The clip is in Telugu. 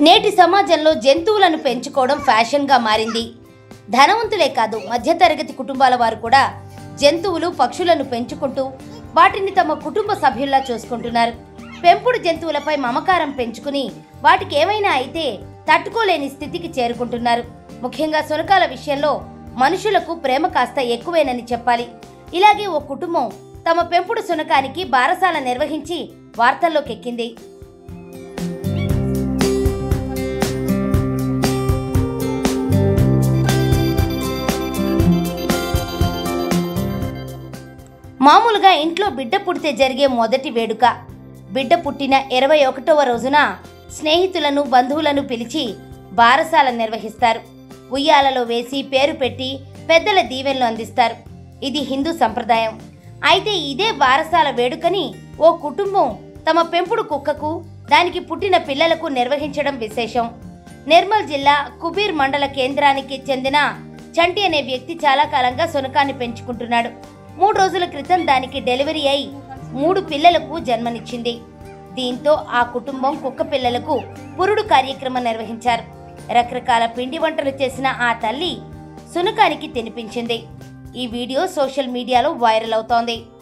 నేటి సమాజంలో జంతువులను పెంచుకోవడం ఫ్యాషన్గా మారింది ధనవంతులే కాదు మధ్యతరగతి కుటుంబాల వారు కూడా జంతువులు పక్షులను పెంచుకుంటూ వాటిని తమ కుటుంబ సభ్యుల్లా చూసుకుంటున్నారు పెంపుడు జంతువులపై మమకారం పెంచుకుని వాటికి ఏమైనా అయితే తట్టుకోలేని స్థితికి చేరుకుంటున్నారు ముఖ్యంగా సునకాల విషయంలో మనుషులకు ప్రేమ కాస్త ఎక్కువేనని చెప్పాలి ఇలాగే ఓ కుటుంబం తమ పెంపుడు సునకానికి బారసాల నిర్వహించి వార్తల్లోకి ఎక్కింది మామూలుగా ఇంట్లో బిడ్డ పుడితే జరిగే మొదటి వేడుక బిడ్డ పుట్టిన ఇరవై ఒకటవ రోజున స్నేహితులను బంధువులను పిలిచి బారసాల నిర్వహిస్తారు ఉయ్యాలలో వేసి పేరు పెట్టి పెద్దల దీవెనలు అందిస్తారు ఇది హిందూ సంప్రదాయం అయితే ఇదే బారసాల వేడుకని ఓ కుటుంబం తమ పెంపుడు కుక్కకు దానికి పుట్టిన పిల్లలకు నిర్వహించడం విశేషం నిర్మల్ జిల్లా కుబీర్ మండల కేంద్రానికి చెందిన చంటి అనే వ్యక్తి చాలా కాలంగా సునకాన్ని పెంచుకుంటున్నాడు మూడు రోజుల క్రితం దానికి డెలివరీ అయి మూడు పిల్లలకు జన్మనిచ్చింది దీంతో ఆ కుటుంబం కుక్క పిల్లలకు పురుడు కార్యక్రమం నిర్వహించారు రకరకాల పిండి వంటలు చేసిన ఆ తల్లి సునకానికి తినిపించింది ఈ వీడియో సోషల్ మీడియాలో వైరల్ అవుతోంది